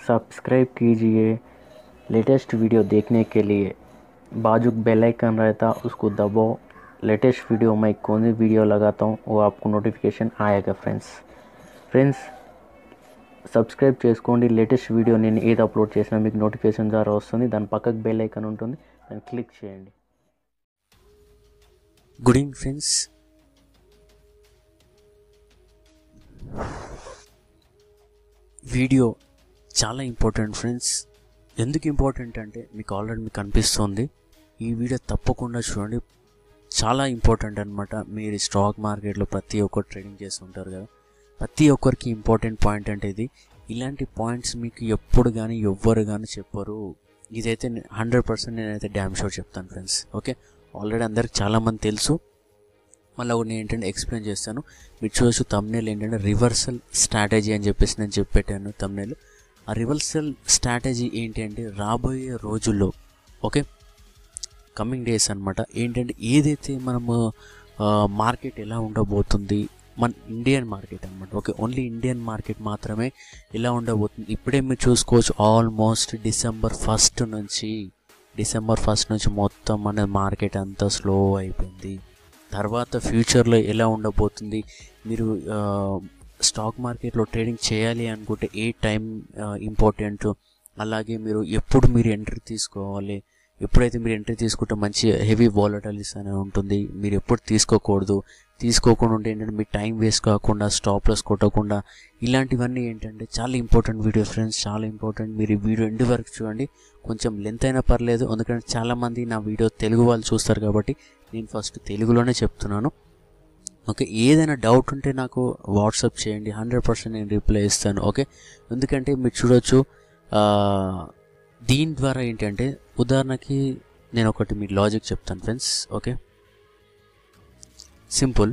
subscribe कीजिए latest video देखने के लिए बाजू बेल आइकन रहता उसको दबाओ लेटेस्ट वीडियो मैं कौन सी वीडियो लगाता हूँ वो आपको नोटिफिकेशन आएगा ఫ్రెండ్స్ ఫ్రెండ్స్ సబ్స్క్రైబ్ చేసుకోండి లేటెస్ట్ వీడియో నేను ఏది అప్లోడ్ చేసినా మీకు నోటిఫికేషన్ ద్వారా వస్తుంది దాని పక్కకు బెల్ ఐకాన్ ఉంటుంది దాన్ని క్లిక్ చేయండి గుడ్ ఈవినింగ్ ఫ్రెండ్స్ వీడియో చాలా ఇంపార్టెంట్ ఫ్రెండ్స్ ఎందుకు ఇంపార్టెంట్ అంటే మీకు ఆల్రెడీ మీకు అనిపిస్తుంది ఈ వీడియో తప్పకుండా చూడండి చాలా ఇంపార్టెంట్ అనమాట మీరు స్టాక్ మార్కెట్లో ప్రతి ఒక్కరు ట్రేడింగ్ చేస్తుంటారు కదా ప్రతి ఒక్కరికి ఇంపార్టెంట్ పాయింట్ అంటే ఇది ఇలాంటి పాయింట్స్ మీకు ఎప్పుడు కానీ ఎవ్వరు కానీ చెప్పరు ఇదైతే హండ్రెడ్ పర్సెంట్ నేనైతే డ్యామ్ షోర్ చెప్తాను ఫ్రెండ్స్ ఓకే ఆల్రెడీ అందరికి చాలామంది తెలుసు మళ్ళీ ఒకటి నేను ఏంటంటే ఎక్స్ప్లెయిన్ చేస్తాను మీరు చూడొచ్చు తమ్నేల్ ఏంటంటే రివర్సల్ స్ట్రాటజీ అని చెప్పేసి నేను చెప్పెట్టాను తమ్నేల్ ఆ రివర్సల్ స్ట్రాటజీ ఏంటి అంటే రాబోయే రోజుల్లో ఓకే కమింగ్ డేస్ అనమాట ఏంటంటే ఏదైతే మనము మార్కెట్ ఎలా ఉండబోతుంది మన ఇండియన్ మార్కెట్ అనమాట ఓకే ఓన్లీ ఇండియన్ మార్కెట్ మాత్రమే ఎలా ఉండబోతుంది ఇప్పుడే మీరు చూసుకోవచ్చు ఆల్మోస్ట్ డిసెంబర్ ఫస్ట్ నుంచి డిసెంబర్ ఫస్ట్ నుంచి మొత్తం మన మార్కెట్ అంతా స్లో అయిపోయింది తర్వాత ఫ్యూచర్లో ఎలా ఉండబోతుంది మీరు స్టాక్ మార్కెట్లో ట్రేడింగ్ చేయాలి అనుకుంటే ఏ టైం ఇంపార్టెంట్ అలాగే మీరు ఎప్పుడు మీరు ఎంట్రీ తీసుకోవాలి ఎప్పుడైతే మీరు ఎంట్రీ తీసుకుంటే మంచి హెవీ వాలటలిస్ అనేది ఉంటుంది మీరు ఎప్పుడు తీసుకోకూడదు తీసుకోకుండా ఉంటే ఏంటంటే మీ టైం వేస్ట్ కాకుండా స్టాప్ లాస్ కొట్టకుండా ఇలాంటివన్నీ ఏంటంటే చాలా ఇంపార్టెంట్ వీడియో ఫ్రెండ్స్ చాలా ఇంపార్టెంట్ మీరు ఈ వీడియో ఎండ్ వరకు చూడండి కొంచెం లెంత్ అయినా పర్లేదు ఎందుకంటే చాలామంది నా వీడియో తెలుగు వాళ్ళు చూస్తారు కాబట్టి నేను ఫస్ట్ తెలుగులోనే చెప్తున్నాను ఓకే ఏదైనా డౌట్ ఉంటే నాకు వాట్సాప్ చేయండి హండ్రెడ్ పర్సెంట్ నేను రిప్లై ఇస్తాను ఓకే ఎందుకంటే మీరు చూడొచ్చు దీని ద్వారా ఏంటంటే ఉదాహరణకి నేను ఒకటి మీ లాజిక్ చెప్తాను ఫ్రెండ్స్ ఓకే సింపుల్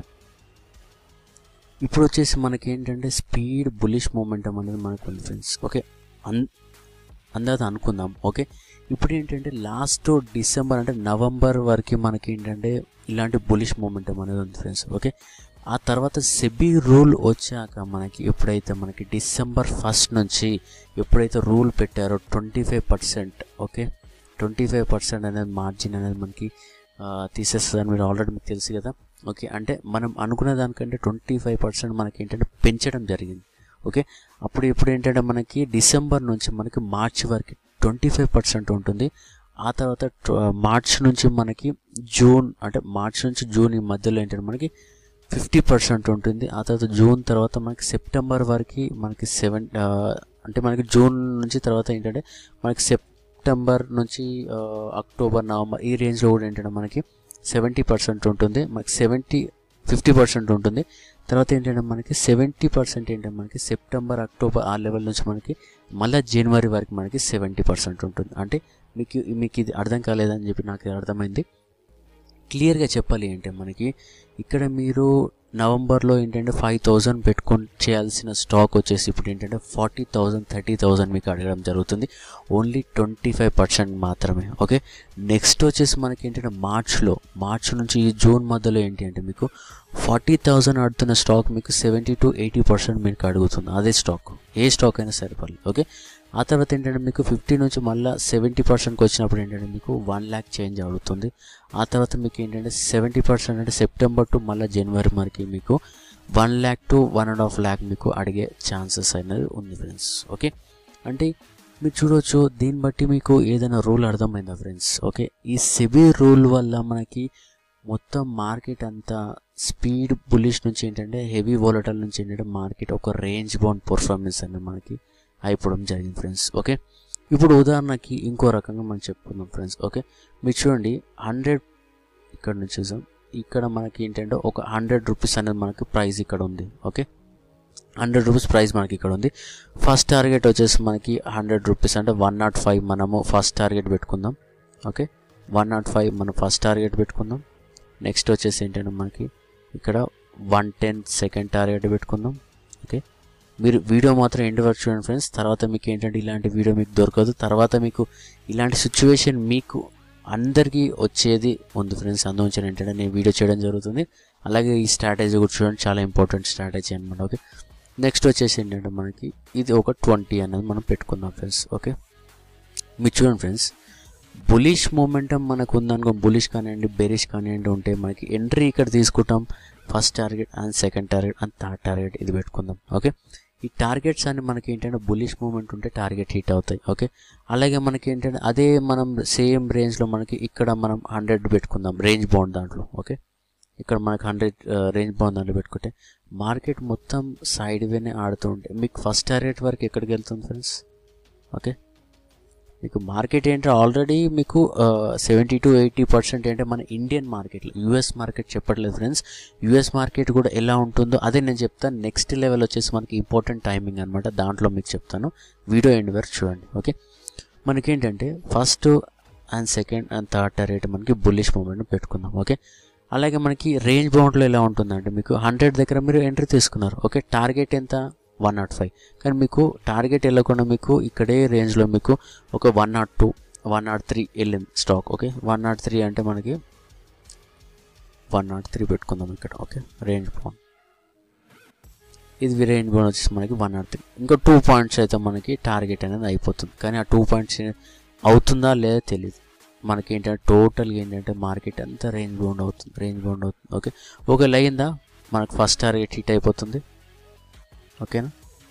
ఇప్పుడు వచ్చేసి మనకి ఏంటంటే స్పీడ్ బులిష్ మూమెంటం అనేది మనకు ఉంది ఫ్రెండ్స్ ఓకే అన్ అందాక అనుకుందాం ఓకే ఇప్పుడు ఏంటంటే లాస్ట్ డిసెంబర్ అంటే నవంబర్ వరకు మనకి ఏంటంటే ఇలాంటి బులిష్ మూమెంటం అనేది ఉంది ఫ్రెండ్స్ ఓకే ఆ తర్వాత సెబీ రూల్ వచ్చాక మనకి ఎప్పుడైతే మనకి డిసెంబర్ ఫస్ట్ నుంచి ఎప్పుడైతే రూల్ పెట్టారో twenty five percent okay twenty five percent అనేది మార్జిన్ అనేది మనకి తీసేస్తుందని మీరు ఆల్రెడీ మీకు తెలుసు కదా ఓకే అంటే మనం అనుకునే దానికంటే ట్వంటీ ఫైవ్ పర్సెంట్ మనకి ఏంటంటే పెంచడం జరిగింది ఓకే అప్పుడు ఇప్పుడు ఏంటంటే మనకి డిసెంబర్ నుంచి మనకి మార్చ్ వరకు ట్వంటీ ఫైవ్ పర్సెంట్ ఉంటుంది ఆ తర్వాత మార్చ్ నుంచి మనకి జూన్ అంటే మార్చ్ నుంచి జూన్ ఈ మధ్యలో ఏంటంటే మనకి ఫిఫ్టీ పర్సెంట్ ఉంటుంది ఆ తర్వాత జూన్ తర్వాత మనకి సెప్టెంబర్ వరకు మనకి సెవెన్ అంటే మనకి జూన్ నుంచి తర్వాత ఏంటంటే మనకి సెప్టెంబర్ నుంచి అక్టోబర్ నవంబర్ ఈ రేంజ్లో కూడా ఏంటంటే మనకి సెవెంటీ పర్సెంట్ ఉంటుంది మనకి సెవెంటీ ఫిఫ్టీ పర్సెంట్ ఉంటుంది తర్వాత ఏంటంటే మనకి సెవెంటీ పర్సెంట్ ఏంటంటే మనకి సెప్టెంబర్ అక్టోబర్ ఆ లెవెల్ నుంచి మనకి మళ్ళీ జనవరి వరకు మనకి సెవెంటీ పర్సెంట్ ఉంటుంది అంటే మీకు మీకు ఇది అర్థం కాలేదని చెప్పి నాకు అర్థమైంది క్లియర్గా చెప్పాలి అంటే మనకి ఇక్కడ మీరు నవంబర్లో ఏంటంటే ఫైవ్ థౌజండ్ పెట్టుకొని చేయాల్సిన స్టాక్ వచ్చేసి ఇప్పుడు ఏంటంటే ఫార్టీ థౌజండ్ థర్టీ థౌజండ్ మీకు అడగడం జరుగుతుంది ఓన్లీ ట్వంటీ ఫైవ్ పర్సెంట్ మాత్రమే ఓకే నెక్స్ట్ వచ్చేసి మనకి ఏంటంటే మార్చ్లో మార్చ్ నుంచి ఈ జూన్ మధ్యలో ఏంటి అంటే మీకు ఫార్టీ థౌజండ్ ఆడుతున్న స్టాక్ మీకు సెవెంటీ టు ఎయిటీ పర్సెంట్ మీకు అడుగుతుంది అదే స్టాక్ ఏ స్టాక్ అయినా సరిపడలేదు ఓకే ఆ తర్వాత ఏంటంటే మీకు ఫిఫ్టీ నుంచి మళ్ళీ సెవెంటీ పర్సెంట్కి వచ్చినప్పుడు ఏంటంటే మీకు వన్ ల్యాక్ చేంజ్ అవుతుంది ఆ తర్వాత మీకు ఏంటంటే సెవెంటీ పర్సెంట్ అంటే సెప్టెంబర్ టు మళ్ళీ జనవరి వరకు మీకు one lakh to one and half lakh మీకు అడిగే ఛాన్సెస్ అనేది ఉంది ఫ్రెండ్స్ ఓకే అంటే మీరు చూడవచ్చు దీన్ని బట్టి మీకు ఏదైనా రూల్ అర్థమైందా ఫ్రెండ్స్ ఓకే ఈ సెబీ రూల్ వల్ల మనకి మొత్తం మార్కెట్ అంతా స్పీడ్ బులిష్ నుంచి ఏంటంటే హెవీ వోలటల్ నుంచి ఏంటంటే మార్కెట్ ఒక రేంజ్ బౌండ్ పర్ఫార్మెన్స్ అనేది మనకి అయిపోవడం జరిగింది ఫ్రెండ్స్ ఓకే ఇప్పుడు ఉదాహరణకి ఇంకో రకంగా మనం చెప్పుకుందాం ఫ్రెండ్స్ ఓకే మీరు చూడండి హండ్రెడ్ ఇక్కడ నుంచి చూసాం ఇక్కడ మనకి ఏంటంటే ఒక హండ్రెడ్ రూపీస్ అనేది మనకి ప్రైస్ ఇక్కడ ఉంది ఓకే హండ్రెడ్ రూపీస్ ప్రైస్ మనకి ఇక్కడ ఉంది ఫస్ట్ టార్గెట్ వచ్చేసి మనకి హండ్రెడ్ రూపీస్ అంటే వన్ నాట్ ఫైవ్ మనము ఫస్ట్ టార్గెట్ పెట్టుకుందాం ఓకే వన్ నాట్ ఫైవ్ మనం ఫస్ట్ టార్గెట్ పెట్టుకుందాం నెక్స్ట్ వచ్చేసి ఏంటంటే మనకి ఇక్కడ వన్ టెన్ సెకండ్ టార్గెట్ పెట్టుకుందాం ఓకే మీరు వీడియో మాత్రం ఎండ్ వరకు చూడండి ఫ్రెండ్స్ తర్వాత మీకు ఏంటంటే ఇలాంటి వీడియో మీకు దొరకదు తర్వాత మీకు ఇలాంటి సిచ్యువేషన్ మీకు అందరికీ వచ్చేది ఉంది ఫ్రెండ్స్ అందువల్ల ఏంటంటే నేను వీడియో చేయడం జరుగుతుంది అలాగే ఈ స్ట్రాటజీ కూడా చూడండి చాలా ఇంపార్టెంట్ స్ట్రాటజీ అనమాట ఓకే నెక్స్ట్ వచ్చేసి ఏంటంటే మనకి ఇది ఒక ట్వంటీ అనేది మనం పెట్టుకుందాం ఫ్రెండ్స్ ఓకే మీరు చూడండి ఫ్రెండ్స్ బులిష్ మూమెంటం మనకు ఉందనుకో బులిష్ కానివ్వండి బెరిష్ కానివ్వండి ఉంటే మనకి ఎంట్రీ ఇక్కడ తీసుకుంటాం first target and second target and third target ఇది పెట్టుకుందాం ఓకే ఈ టార్గెట్స్ అని మనకి ఏంటంటే బులిష్ మూమెంట్ ఉంటే టార్గెట్ హిట్ అవుతాయి ఓకే అలాగే మనకి ఏంటంటే అదే మనం సేమ్ రేంజ్లో మనకి ఇక్కడ మనం హండ్రెడ్ పెట్టుకుందాం రేంజ్ బౌండ్ దాంట్లో ఓకే ఇక్కడ మనకి హండ్రెడ్ రేంజ్ బౌండ్ దాంట్లో పెట్టుకుంటే మార్కెట్ మొత్తం సైడ్ వేనే ఆడుతూ ఉంటే మీకు ఫస్ట్ టార్గెట్ వరకు ఎక్కడికి వెళ్తుంది ఫ్రెండ్స్ ఓకే మీకు మార్కెట్ ఏంటంటే ఆల్రెడీ మీకు సెవెంటీ టు ఎయిటీ పర్సెంట్ ఏంటంటే మన ఇండియన్ మార్కెట్లో యూఎస్ మార్కెట్ చెప్పట్లేదు ఫ్రెండ్స్ యూఎస్ మార్కెట్ కూడా ఎలా ఉంటుందో అదే నేను చెప్తాను నెక్స్ట్ లెవెల్ వచ్చేసి మనకి ఇంపార్టెంట్ టైమింగ్ అనమాట దాంట్లో మీకు చెప్తాను వీడియో ఎండ్ వరకు చూడండి ఓకే మనకేంటంటే first and second and third target మనకి బుల్లిష్ మూమెంట్ పెట్టుకుందాం ఓకే అలాగే మనకి రేంజ్ బౌండ్లో ఎలా ఉంటుందంటే మీకు హండ్రెడ్ దగ్గర మీరు ఎంట్రీ తీసుకున్నారు ఓకే టార్గెట్ ఎంత వన్ నాట్ ఫైవ్ కానీ మీకు టార్గెట్ వెళ్ళకుండా మీకు ఇక్కడే రేంజ్లో మీకు ఒక one nought two one nought three వెళ్ళింది stock okay one nought three అంటే మనకి వన్ నాట్ త్రీ పెట్టుకుందాం ఇక్కడ ఓకే రేంజ్ బౌండ్ ఇది రేంజ్ బౌండ్ వచ్చేసి మనకి వన్ నాట్ త్రీ ఇంకా టూ పాయింట్స్ అయితే మనకి టార్గెట్ అనేది అయిపోతుంది కానీ ఆ టూ పాయింట్స్ అవుతుందా లేదా తెలియదు మనకి ఏంటంటే టోటల్గా ఏంటంటే మార్కెట్ అంతా రేంజ్ బౌండ్ అవుతుంది రేంజ్ బౌండ్ అవుతుంది ఓకే ఒకవేళ అయిందా మనకు ఫస్ట్ టార్గెట్ హిట్ అయిపోతుంది ఓకేనా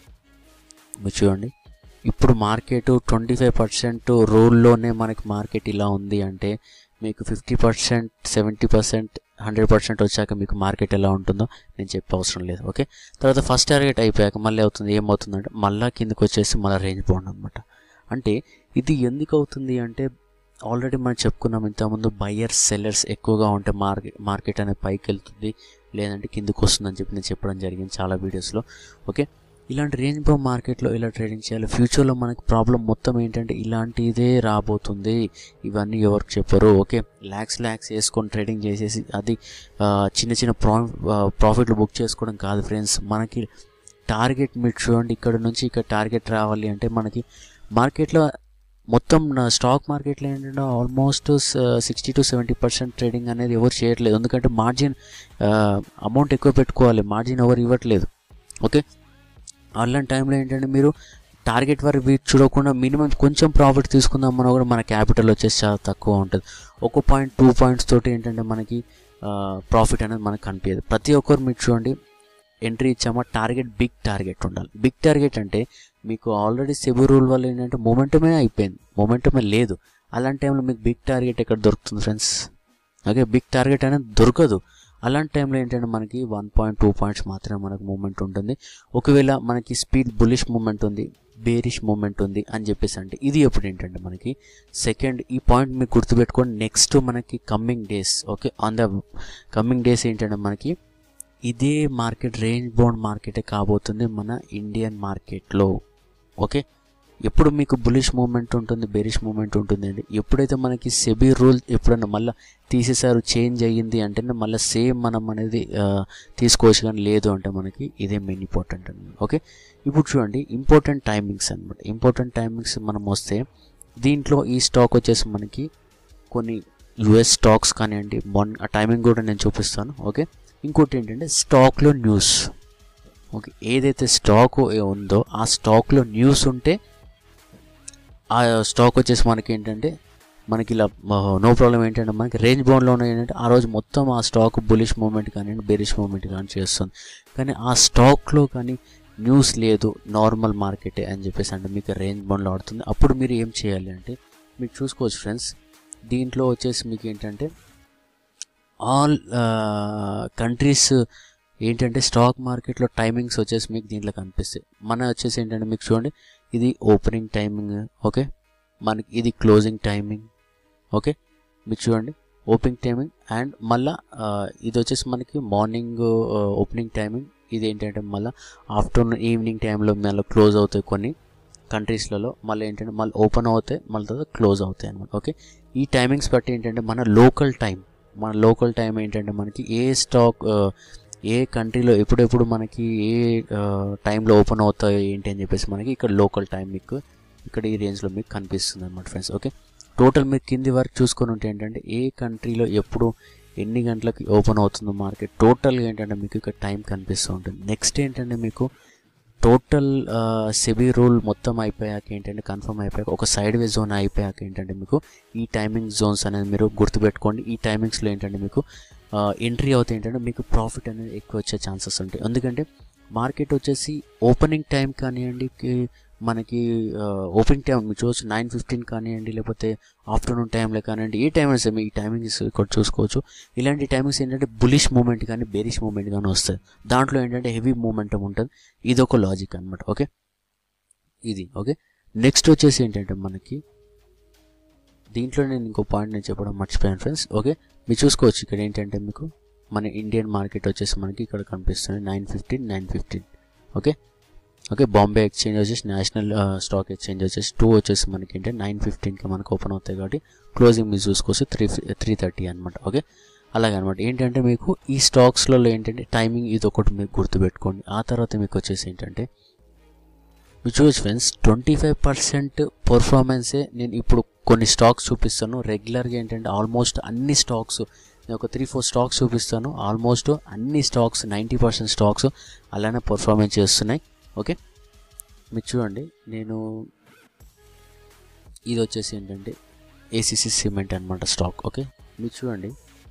మీరు చూడండి ఇప్పుడు మార్కెట్ ట్వంటీ ఫైవ్ పర్సెంట్ రూల్లోనే మనకి మార్కెట్ ఇలా ఉంది అంటే మీకు fifty percent seventy percent hundred percent వచ్చాక మీకు మార్కెట్ ఎలా ఉంటుందో నేను చెప్పే అవసరం లేదు ఓకే తర్వాత ఫస్ట్ టార్గెట్ అయిపోయాక మళ్ళీ అవుతుంది ఏమవుతుందంటే మళ్ళీ కిందకి వచ్చేసి మళ్ళీ రేంజ్ బౌండ్ అనమాట అంటే ఇది ఎందుకు అవుతుంది అంటే ఆల్రెడీ మనం చెప్పుకున్నాం ఇంతకుముందు బయర్స్ సెల్లర్స్ ఎక్కువగా ఉంటే మార్కెట్ మార్కెట్ అనేది పైకి వెళ్తుంది లేదంటే కిందకు వస్తుందని చెప్పి నేను చెప్పడం జరిగింది చాలా వీడియోస్లో ఓకే ఇలాంటి రేంజ్ బౌ మార్కెట్లో ఇలా ట్రేడింగ్ చేయాలి ఫ్యూచర్లో మనకి ప్రాబ్లం మొత్తం ఏంటంటే ఇలాంటిదే రాబోతుంది ఇవన్నీ ఎవరికి చెప్పరు ఓకే ల్యాక్స్ ల్యాక్స్ వేసుకొని ట్రేడింగ్ చేసేసి అది ఆ, చిన్న చిన్న ప్రా ప్రాఫిట్లు బుక్ చేసుకోవడం కాదు ఫ్రెండ్స్ మనకి టార్గెట్ మీరు చూడండి ఇక్కడ నుంచి ఇక్కడ టార్గెట్ రావాలి అంటే మనకి మార్కెట్లో మొత్తం నా స్టాక్ మార్కెట్లో ఏంటంటే almost sixty to seventy percent trading అనేది ఎవరు చేయట్లేదు ఎందుకంటే మార్జిన్ అమౌంట్ ఎక్కువ పెట్టుకోవాలి మార్జిన్ ఎవరు ఇవ్వట్లేదు ఓకే అలాంటి టైంలో ఏంటంటే మీరు టార్గెట్ వరకు వీటి చూడకుండా మినిమం కొంచెం ప్రాఫిట్ తీసుకుందామన్నా కూడా మన క్యాపిటల్ వచ్చేసి చాలా తక్కువ ఉంటుంది ఒక పాయింట్ టూ పాయింట్స్ తోటి ఏంటంటే మనకి ప్రాఫిట్ అనేది మనకు కనిపించదు ప్రతి ఒక్కరు మీరు చూడండి ఎంట్రీ ఇచ్చామా టార్గెట్ బిగ్ టార్గెట్ ఉండాలి బిగ్ టార్గెట్ అంటే మీకు ఆల్రెడీ సెబు రూల్ వల్ల ఏంటంటే మొమెంటమే అయిపోయింది మొమెంటమే లేదు అలాంటి టైంలో మీకు బిగ్ టార్గెట్ ఎక్కడ దొరుకుతుంది ఫ్రెండ్స్ ఓకే బిగ్ టార్గెట్ అనేది దొరకదు అలాంటి టైంలో ఏంటంటే మనకి వన్ పాయింట్ టూ పాయింట్స్ మాత్రమే మనకు మూమెంట్ ఉంటుంది ఒకవేళ మనకి స్పీడ్ బులిష్ మూమెంట్ ఉంది బేరిష్ మూమెంట్ ఉంది అని చెప్పేసి అంటే ఇది ఎప్పుడు ఏంటంటే మనకి సెకండ్ ఈ పాయింట్ మీరు గుర్తుపెట్టుకోండి నెక్స్ట్ మనకి coming days okay on the coming days ఏంటంటే మనకి ఇదే మార్కెట్ రేంజ్ బౌండ్ మార్కెటే కాబోతుంది మన ఇండియన్ మార్కెట్లో ఓకే ఎప్పుడు మీకు బులిష్ మూమెంట్ ఉంటుంది బెరిష్ మూమెంట్ ఉంటుంది అండి ఎప్పుడైతే మనకి సెబీ రూల్ ఎప్పుడైనా మళ్ళీ తీసేసారు చేంజ్ అయ్యింది అంటే మళ్ళీ సేమ్ మనం అనేది ఆ, తీసుకోవచ్చు కానీ లేదు అంటే మనకి ఇదే మెయిన్ ఇంపార్టెంట్ అనమాట ఓకే ఇప్పుడు చూడండి ఇంపార్టెంట్ టైమింగ్స్ అనమాట ఇంపార్టెంట్ టైమింగ్స్ మనం వస్తే దీంట్లో ఈ స్టాక్ వచ్చేసి మనకి కొన్ని యుఎస్ స్టాక్స్ కానివ్వండి మొన్న ఆ టైమింగ్ కూడా నేను చూపిస్తాను ఓకే ఇంకోటి ఏంటంటే స్టాక్లో న్యూస్ ఓకే ఏదైతే స్టాక్ ఉందో ఆ స్టాక్లో న్యూస్ ఉంటే ఆ స్టాక్ వచ్చేసి మనకి ఏంటంటే మనకి ఇలా నో ప్రాబ్లం ఏంటంటే మనకి రేంజ్ బౌండ్లో ఉన్న ఏంటంటే ఆ రోజు మొత్తం ఆ స్టాక్ బులిష్ మూమెంట్ కానీ బెరిష్ మూమెంట్ కానీ చేస్తుంది కానీ ఆ స్టాక్లో కానీ న్యూస్ లేదు నార్మల్ మార్కెటే అని చెప్పేసి అంటే మీకు రేంజ్ బౌండ్లో ఆడుతుంది అప్పుడు మీరు ఏం చేయాలి అంటే మీరు చూసుకోవచ్చు ఫ్రెండ్స్ దీంట్లో వచ్చేసి మీకు ఏంటంటే ఆల్ కంట్రీస్ ఏంటంటే స్టాక్ మార్కెట్లో టైమింగ్స్ వచ్చేసి మీకు దీంట్లో కనిపిస్తాయి మన వచ్చేసి ఏంటంటే మీకు చూడండి ఇది ఓపెనింగ్ టైమింగ్ ఓకే మనకి ఇది క్లోజింగ్ టైమింగ్ ఓకే మీరు చూడండి ఓపెనింగ్ టైమింగ్ అండ్ మళ్ళా ఆ, ఇది వచ్చేసి మనకి మార్నింగ్ ఓపెనింగ్ టైమింగ్ ఇది ఏంటంటే మళ్ళీ ఆఫ్టర్నూన్ ఈవినింగ్ టైంలో మళ్ళీ క్లోజ్ అవుతాయి కొన్ని కంట్రీస్లలో మళ్ళీ ఏంటంటే మళ్ళీ ఓపెన్ అవుతాయి మళ్ళీ తర్వాత క్లోజ్ అవుతాయి అనమాట ఓకే ఈ టైమింగ్స్ బట్టి ఏంటంటే మన లోకల్ టైం మన లోకల్ టైం ఏంటంటే మనకి ఏ స్టాక్ ఏ కంట్రీలో ఎప్పుడెప్పుడు మనకి ఏ టైంలో ఓపెన్ అవుతాయి ఏంటి అని చెప్పేసి మనకి ఇక్కడ లోకల్ టైం మీకు ఇక్కడ ఈ రేంజ్లో మీకు కనిపిస్తుంది అనమాట ఫ్రెండ్స్ ఓకే టోటల్ మీరు కింది వరకు చూసుకొని ఉంటే ఏంటంటే ఏ కంట్రీలో ఎప్పుడు ఎన్ని గంటలకి ఓపెన్ అవుతుందో మార్కెట్ టోటల్గా ఏంటంటే మీకు ఇక్కడ టైం కనిపిస్తూ ఉంటుంది నెక్స్ట్ ఏంటంటే మీకు టోటల్ సెబీ రూల్ మొత్తం అయిపోయాక ఏంటంటే కన్ఫర్మ్ అయిపోయాక ఒక సైడ్ వే జోన్ అయిపోయాక ఏంటంటే మీకు ఈ టైమింగ్ జోన్స్ అనేది మీరు గుర్తుపెట్టుకోండి ఈ టైమింగ్స్లో ఏంటంటే మీకు ఎంట్రీ అవుతే ఏంటంటే మీకు ప్రాఫిట్ అనేది ఎక్కువ వచ్చే ఛాన్సెస్ ఉంటాయి ఎందుకంటే మార్కెట్ వచ్చేసి ఓపెనింగ్ టైం కానివ్వండి కి- మనకి ఓపెనింగ్ టైం మీరు చూడవచ్చు నైన్ ఫిఫ్టీన్ కానివ్వండి లేకపోతే ఆఫ్టర్నూన్ టైంలో కానివ్వండి ఏ టైం అయినా సరే మీ ఈ టైమింగ్స్ ఇక్కడ చూసుకోవచ్చు ఇలాంటి టైమింగ్స్ ఏంటంటే బులిష్ మూమెంట్ కానీ బెరిష్ మూమెంట్ కానీ వస్తాయి దాంట్లో ఏంటంటే హెవీ మూమెంటం ఉంటుంది ఇది ఒక లాజిక్ అనమాట ఓకే ఇది ఓకే నెక్స్ట్ వచ్చేసి ఏంటంటే మనకి దీంట్లో నేను ఇంకో పాయింట్ నేను చెప్పడం మర్చిపోయాను ఫ్రెండ్స్ ఓకే మీరు చూసుకోవచ్చు ఇక్కడ ఏంటంటే మీకు మన ఇండియన్ మార్కెట్ వచ్చేసి మనకి ఇక్కడ కనిపిస్తుంది nine fifteen nine fifteen okay okay Bombay exchange వచ్చేసి నేషనల్ స్టాక్ ఎక్స్చేంజ్ వచ్చేసి టూ వచ్చేసి మనకి ఏంటంటే నైన్ ఫిఫ్టీన్కి మనకు ఓపెన్ అవుతాయి కాబట్టి క్లోజింగ్ మీరు చూసుకోవచ్చు త్రీ త్రీ థర్టీ అనమాట ఓకే అలాగే అనమాట ఏంటంటే మీకు ఈ స్టాక్స్లలో ఏంటంటే టైమింగ్ ఇది ఒకటి మీకు గుర్తుపెట్టుకోండి ఆ తర్వాత మీకు వచ్చేసి ఏంటంటే మీరు చూడొచ్చు ఫ్రెండ్స్ ట్వంటీ ఫైవ్ పర్సెంట్ పర్ఫార్మెన్సే నేను ఇప్పుడు కొన్ని స్టాక్స్ చూపిస్తాను రెగ్యులర్గా ఏంటంటే ఆల్మోస్ట్ అన్ని స్టాక్స్ నేను ఒక త్రీ ఫోర్ స్టాక్స్ చూపిస్తాను ఆల్మోస్ట్ అన్ని స్టాక్స్ నైంటీ పర్సెంట్ స్టాక్స్ అలానే పర్ఫార్మెన్స్ చేస్తున్నాయి ఓకే మీరు చూడండి నేను ఇది వచ్చేసి ఏంటంటే ఏసీసీ సిమెంట్ అనమాట స్టాక్ ఓకే మీరు చూడండి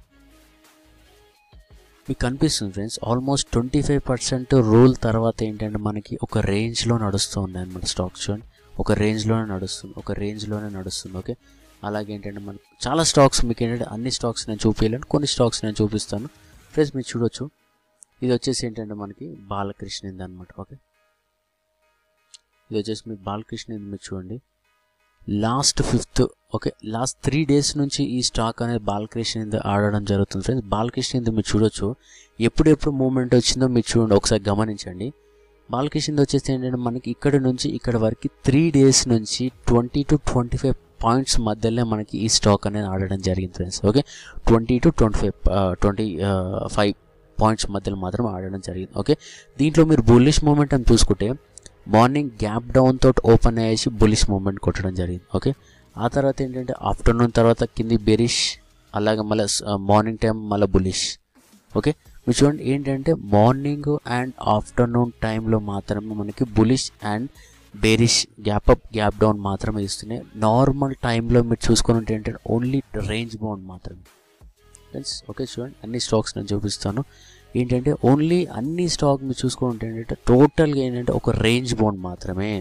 మీకు కనిపిస్తుంది friends almost twenty five percent rule తర్వాత ఏంటంటే మనకి ఒక రేంజ్లో నడుస్తూ ఉన్నాయి అనమాట స్టాక్ చూడండి ఒక రేంజ్లోనే నడుస్తుంది ఒక రేంజ్లోనే నడుస్తుంది ఓకే అలాగే ఏంటంటే మనకి చాలా స్టాక్స్ మీకు ఏంటంటే అన్ని స్టాక్స్ నేను చూపించలేను కొన్ని స్టాక్స్ నేను చూపిస్తాను ఫ్రెండ్స్ మీరు చూడొచ్చు ఇది వచ్చేసి ఏంటంటే మనకి బాలకృష్ణ ఇది అనమాట ఓకే ఇది వచ్చేసి మీ బాలకృష్ణ ఇది మీరు చూడండి last fifth okay last three days నుంచి ఈ స్టాక్ అనేది బాలకృష్ణ ఇది ఆడడం జరుగుతుంది ఫ్రెండ్స్ బాలకృష్ణ ఇది మీరు చూడొచ్చు ఎప్పుడెప్పుడు మూమెంట్ వచ్చిందో మీరు చూడండి ఒకసారి గమనించండి బాలకృష్ణ వచ్చేసి ఏంటంటే మనకి ఇక్కడ నుంచి ఇక్కడ వరకు త్రీ డేస్ నుంచి twenty to twenty five points మధ్యలో మనకి ఈ స్టాక్ అనేది ఆడడం జరిగింది friends okay twenty to twenty five twenty five points మధ్యలో మాత్రం ఆడడం జరిగింది ఓకే దీంట్లో మీరు బుల్లిష్ మూమెంట్ అని చూసుకుంటే మార్నింగ్ గ్యాప్ డౌన్ తోటి ఓపెన్ అయ్యేసి బులిష్ మూమెంట్ కొట్టడం జరిగింది ఓకే ఆ తర్వాత ఏంటంటే ఆఫ్టర్నూన్ తర్వాత కింది బెరిష్ అలాగే మళ్ళీ మార్నింగ్ టైం మళ్ళీ బులిష్ ఓకే మీరు చూడండి ఏంటంటే మార్నింగ్ అండ్ ఆఫ్టర్నూన్ టైంలో మాత్రమే మనకి bullish and bearish gap up gap down మాత్రమే ఇస్తున్నాయి నార్మల్ టైంలో మీరు చూసుకుని ఉంటే ఏంటంటే ఓన్లీ రేంజ్ బౌండ్ మాత్రమే ఫ్రెండ్స్ ఓకే చూడండి అన్ని స్టాక్స్ నేను చూపిస్తాను ఏంటంటే ఓన్లీ అన్ని స్టాక్ మీరు చూసుకుంటే ఏంటంటే టోటల్గా ఏంటంటే ఒక రేంజ్ బౌండ్ మాత్రమే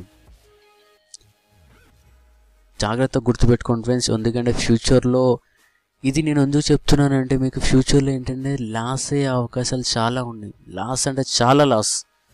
జాగ్రత్తగా గుర్తుపెట్టుకోండి ఫ్రెండ్స్ ఎందుకంటే ఫ్యూచర్లో ఇది నేను ఎందుకు చెప్తున్నానంటే మీకు ఫ్యూచర్లో ఏంటంటే లాస్ అయ్యే అవకాశాలు చాలా ఉన్నాయి లాస్ అంటే చాలా లాస్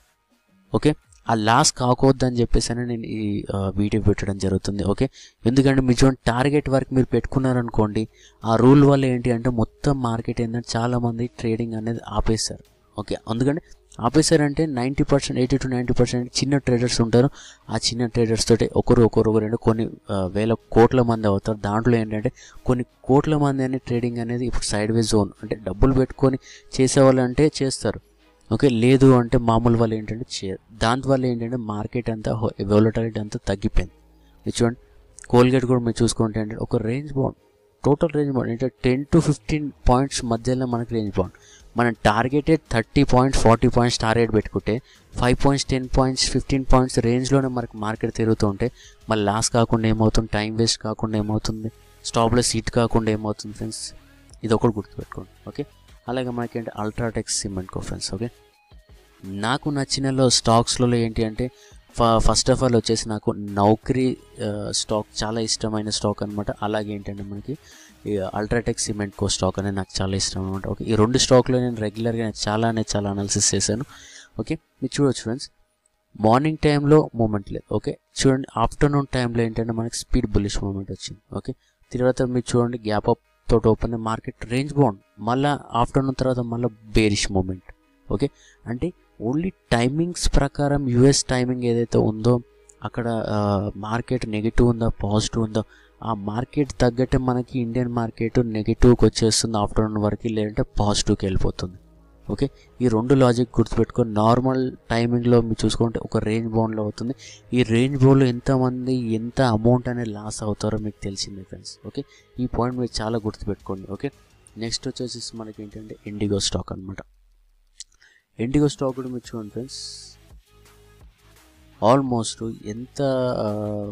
ఓకే ఆ లాస్ కాకూడదని చెప్పేసి అని నేను ఈ ఆ, వీడియో పెట్టడం జరుగుతుంది ఓకే ఎందుకంటే మీరు చూడండి టార్గెట్ వరకు మీరు పెట్టుకున్నారనుకోండి ఆ రూల్ వల్ల ఏంటి అంటే మొత్తం మార్కెట్ ఏంటంటే చాలామంది ట్రేడింగ్ అనేది ఆపేశారు ఓకే అందుకని ఆపేశారంటే ninety percent eighty to ninety percent చిన్న ట్రేడర్స్ ఉంటారు ఆ చిన్న ట్రేడర్స్ తోటి ఒకరు ఒకరు ఒకరు అంటే కొన్ని ఆ, వేల కోట్ల మంది అవుతారు దాంట్లో ఏంటంటే కొన్ని కోట్ల మంది అనే ట్రేడింగ్ అనేది ఇప్పుడు సైడ్ వే జోన్ అంటే డబ్బులు పెట్టుకొని చేసేవాళ్ళు అంటే చేస్తారు ఓకే లేదు అంటే మామూలు వాళ్ళు ఏంటంటే చేయరు దానివల్ల ఏంటంటే మార్కెట్ అంతా వోలటాలిటీ అంతా తగ్గిపోయింది మీరు చూడండి కోల్గేట్ కూడా మీరు చూసుకుంటే ఏంటంటే ఒక range bound total range bound అంటే టెన్ టు ఫిఫ్టీన్ పాయింట్స్ మధ్యలో మనకి రేంజ్ బాండ్ మనం targeted thirty points forty points target పెట్టుకుంటే five points ten points fifteen points రేంజ్లోనే మనకి మార్కెట్ తిరుగుతూ ఉంటే మళ్ళీ లాస్ కాకుండా ఏమవుతుంది టైం వేస్ట్ కాకుండా ఏమవుతుంది స్టాప్లో సీట్ కాకుండా ఏమవుతుంది ఫ్రెండ్స్ ఇది ఒకటి గుర్తుపెట్టుకోండి ఓకే అలాగే మనకి ఏంటి UltraTech cement co friends okay నాకు నచ్చినలో స్టాక్స్లలో ఏంటి అంటే ఫస్ట్ ఆఫ్ ఆల్ వచ్చేసి నాకు నౌకరీ స్టాక్ చాలా ఇష్టమైన స్టాక్ అనమాట అలాగే ఏంటంటే మనకి అల్ట్రాటెక్ సిమెంట్ కో స్టాక్ అనేది నాకు చాలా ఇష్టం అనమాట ఓకే ఈ రెండు స్టాక్లో నేను రెగ్యులర్గా చాలా అనేది చాలా అనాలిసిస్ చేశాను ఓకే మీరు చూడొచ్చు ఫ్రెండ్స్ మార్నింగ్ టైంలో మూమెంట్ లేదు ఓకే చూడండి ఆఫ్టర్నూన్ టైంలో ఏంటంటే మనకి స్పీడ్ బుల్లిష్ మూమెంట్ వచ్చింది ఓకే తర్వాత మీరు చూడండి గ్యాప్ అప్ తోటి ఓపెన్ మార్కెట్ రేంజ్ బాగుంది మళ్ళీ ఆఫ్టర్నూన్ తర్వాత మళ్ళీ బేరిష్ మూమెంట్ ఓకే అంటే ఓన్లీ టైమింగ్స్ ప్రకారం యుఎస్ టైమింగ్ ఏదైతే ఉందో అక్కడ మార్కెట్ నెగిటివ్ ఉందా పాజిటివ్ ఉందో ఆ మార్కెట్ తగ్గట్టే మనకి ఇండియన్ మార్కెట్ నెగిటివ్కి వచ్చేస్తుంది ఆఫ్టర్నూన్ వరకు లేదంటే పాజిటివ్కి వెళ్ళిపోతుంది ఓకే ఈ రెండు లాజిక్ గుర్తుపెట్టుకొని నార్మల్ టైమింగ్లో మీరు చూసుకుంటే ఒక రేంజ్ బౌండ్లో అవుతుంది ఈ రేంజ్ బౌండ్లో ఎంతమంది ఎంత అమౌంట్ అనేది లాస్ అవుతారో మీకు తెలిసిందే ఫ్రెండ్స్ ఓకే ఈ పాయింట్ మీరు చాలా గుర్తుపెట్టుకోండి ఓకే నెక్స్ట్ వచ్చేసి మనకి ఏంటంటే ఇండిగో స్టాక్ అనమాట ఇండిగో స్టాక్ కూడా మీరు చూడండి ఫ్రెండ్స్ ఆల్మోస్ట్ ఎంత ఆ,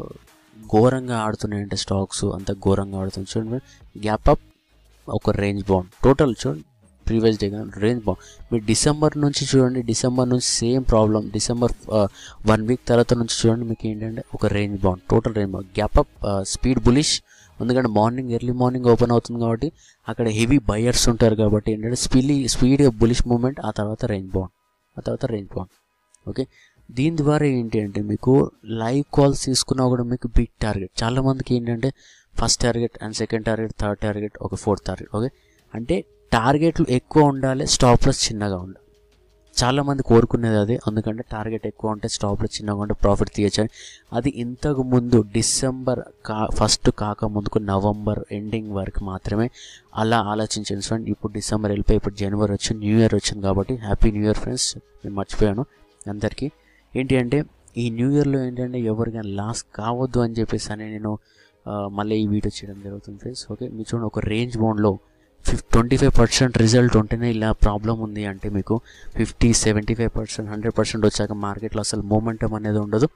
ఘోరంగా ఆడుతున్నాయంటే స్టాక్స్ అంత ఘోరంగా ఆడుతుంది చూడండి గ్యాప్ అప్ ఒక రేంజ్ బౌండ్ టోటల్ చూడండి ప్రీవియస్ డే కానీ రేంజ్ బౌండ్ మీరు డిసెంబర్ నుంచి చూడండి డిసెంబర్ నుంచి same problem December one week తర్వాత నుంచి చూడండి మీకు ఏంటంటే ఒక range bound total range bound gap up speed bullish ఎందుకంటే మార్నింగ్ ఎర్లీ మార్నింగ్ ఓపెన్ అవుతుంది కాబట్టి అక్కడ హెవీ బయర్స్ ఉంటారు కాబట్టి ఏంటంటే స్పీడీ స్పీడ్ బులిష్ మూమెంట్ ఆ తర్వాత రేంజ్ బౌండ్ ఆ తర్వాత రేంజ్ బౌండ్ ఓకే దీని ద్వారా ఏంటి అంటే మీకు లైవ్ కాల్స్ తీసుకున్నా కూడా మీకు బిగ్ టార్గెట్ చాలా మందికి ఏంటంటే first target and second target third target ఒక ఫోర్త్ టార్గెట్ ఓకే అంటే టార్గెట్లు ఎక్కువ ఉండాలి స్టాప్లెస్ చిన్నగా ఉండాలి చాలా మంది కోరుకునేది అదే ఎందుకంటే టార్గెట్ ఎక్కువ ఉంటే స్టాప్లో చిన్నగా ఉంటే ప్రాఫిట్ తీయచ్చని అది ఇంతకు ముందు డిసెంబర్ కా ఫస్ట్ కాక ముందుకు నవంబర్ ఎండింగ్ వరకు మాత్రమే అలా ఆలోచించండి ఫ్రెండ్ ఇప్పుడు డిసెంబర్ వెళ్ళిపోయి ఇప్పుడు జనవరి వచ్చింది న్యూ ఇయర్ వచ్చింది కాబట్టి హ్యాపీ న్యూ ఇయర్ ఫ్రెండ్స్ నేను మర్చిపోయాను అందరికీ ఏంటి అంటే ఈ న్యూ ఇయర్లో ఏంటంటే ఎవరికైనా లాస్ కావద్దు అని చెప్పేసి అని నేను ఆ, మళ్ళీ ఈ వీడియో చేయడం జరుగుతుంది ఫ్రెండ్స్ ఓకే మీరు చూడండి ఒక రేంజ్ బౌండ్లో ఫిఫ్ ట్వంటీ ఫైవ్ పర్సెంట్ రిజల్ట్ ఉంటేనే ఇలా ప్రాబ్లం ఉంది అంటే మీకు fifty seventy five percent hundred percent వచ్చాక మార్కెట్లో అసలు మూమెంటం అనేది ఉండదు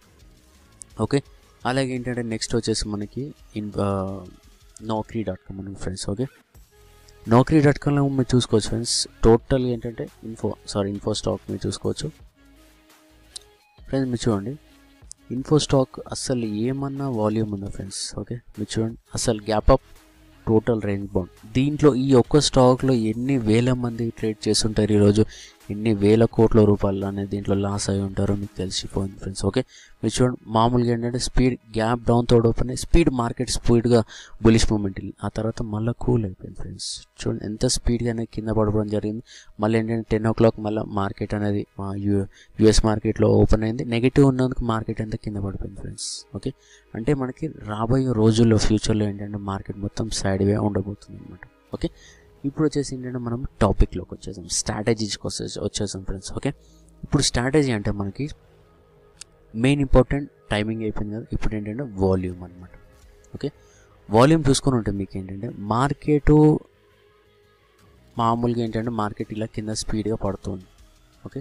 ఓకే అలాగే ఏంటంటే నెక్స్ట్ వచ్చేసి మనకి ఇన్ నౌకరీ డాట్ కామ్ అని ఫ్రెండ్స్ ఓకే నౌకరీ డాట్ కామ్లో మీరు చూసుకోవచ్చు ఫ్రెండ్స్ టోటల్ ఏంటంటే ఇన్ఫో సారీ ఇన్ఫో స్టాక్ మీరు చూసుకోవచ్చు ఫ్రెండ్స్ మీరు చూడండి ఇన్ఫో స్టాక్ అసలు ఏమన్నా వాల్యూమ్ ఉందా ఫ్రెండ్స్ ఓకే మీరు చూడండి అసలు gap up total range bound దీంట్లో ఈ ఒక్క స్టాక్లో ఎన్ని వేల మంది ట్రేడ్ చేస్తుంటారు ఈరోజు ఎన్ని వేల కోట్ల రూపాయలు అనేది దీంట్లో లాస్ అయి ఉంటారో మీకు తెలిసిపోయింది ఫ్రెండ్స్ ఓకే మీరు చూడండి మామూలుగా ఏంటంటే స్పీడ్ గ్యాప్ డౌన్ తోడు ఓపెన్ అయ్యి స్పీడ్ మార్కెట్ స్పీడ్గా బులిష్ మూమెంట్ ఆ తర్వాత మళ్ళీ కూల్ అయిపోయింది ఫ్రెండ్స్ చూడండి ఎంత స్పీడ్గా అనేది కింద పడిపోవడం జరిగింది మళ్ళీ ఏంటంటే టెన్ ఓ క్లాక్ మళ్ళీ మార్కెట్ అనేది మా యూ యూఎస్ మార్కెట్లో ఓపెన్ అయింది నెగిటివ్ ఉన్నందుకు మార్కెట్ అంతా కింద పడిపోయింది ఫ్రెండ్స్ ఓకే అంటే మనకి రాబోయే రోజుల్లో ఫ్యూచర్లో ఏంటంటే మార్కెట్ మొత్తం సైడ్ వే ఉండబోతుంది అనమాట ఓకే ఇప్పుడు వచ్చేసి ఏంటంటే మనం టాపిక్లోకి వచ్చేసాం స్ట్రాటజీస్కి వచ్చే వచ్చేసాం ఫ్రెండ్స్ ఓకే ఇప్పుడు స్ట్రాటజీ అంటే మనకి మెయిన్ ఇంపార్టెంట్ టైమింగ్ అయిపోయింది కదా ఇప్పుడు ఏంటంటే వాల్యూమ్ అనమాట ఓకే వాల్యూమ్ చూసుకొని ఉంటే మీకు ఏంటంటే మార్కెట్ మామూలుగా ఏంటంటే మార్కెట్ ఇలా కింద స్పీడ్గా పడుతుంది ఓకే